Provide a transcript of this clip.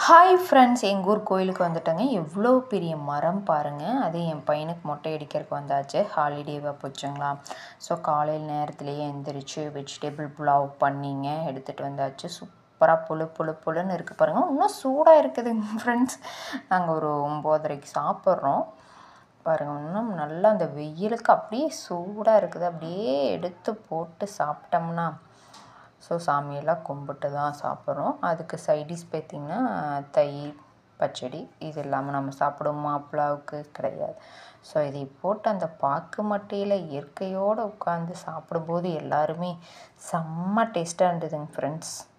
hi friends எங்கள் ஊர் கோயிலுக்கு வந்துட்டேங்க எவ்வளோ பெரிய மரம் பாருங்கள் அது என் பையனுக்கு மொட்டை அடிக்கிறதுக்கு வந்தாச்சு ஹாலிடேவாக போச்சுங்களா ஸோ காலையில் நேரத்துலேயே எழுந்திரிச்சு வெஜிடபிள் புலாவ் பண்ணிங்க எடுத்துகிட்டு வந்தாச்சு சூப்பராக புழு புழு புழுன்னு இருக்குது பாருங்கள் இன்னும் சூடாக இருக்குதுங்க ஃப்ரெண்ட்ஸ் நாங்கள் ஒரு ஒம்போதரைக்கு சாப்பிட்றோம் பாருங்கள் இன்னும் நல்லா அந்த வெயிலுக்கு அப்படியே சூடாக இருக்குது அப்படியே எடுத்து போட்டு சாப்பிட்டோம்னா ஸோ சாமியெல்லாம் கும்பிட்டு தான் சாப்பிட்றோம் அதுக்கு சைடிஷ் பார்த்திங்கன்னா தயிர் பச்சடி இது இல்லாமல் நம்ம சாப்பிடுவோமா புலாவுக்கு கிடையாது ஸோ இதை போட்டு அந்த பாக்கு மட்டையில் இயற்கையோடு உட்காந்து சாப்பிடும்போது எல்லாருமே செம்ம டேஸ்ட்டாக இருந்ததுங்க ஃப்ரெண்ட்ஸ்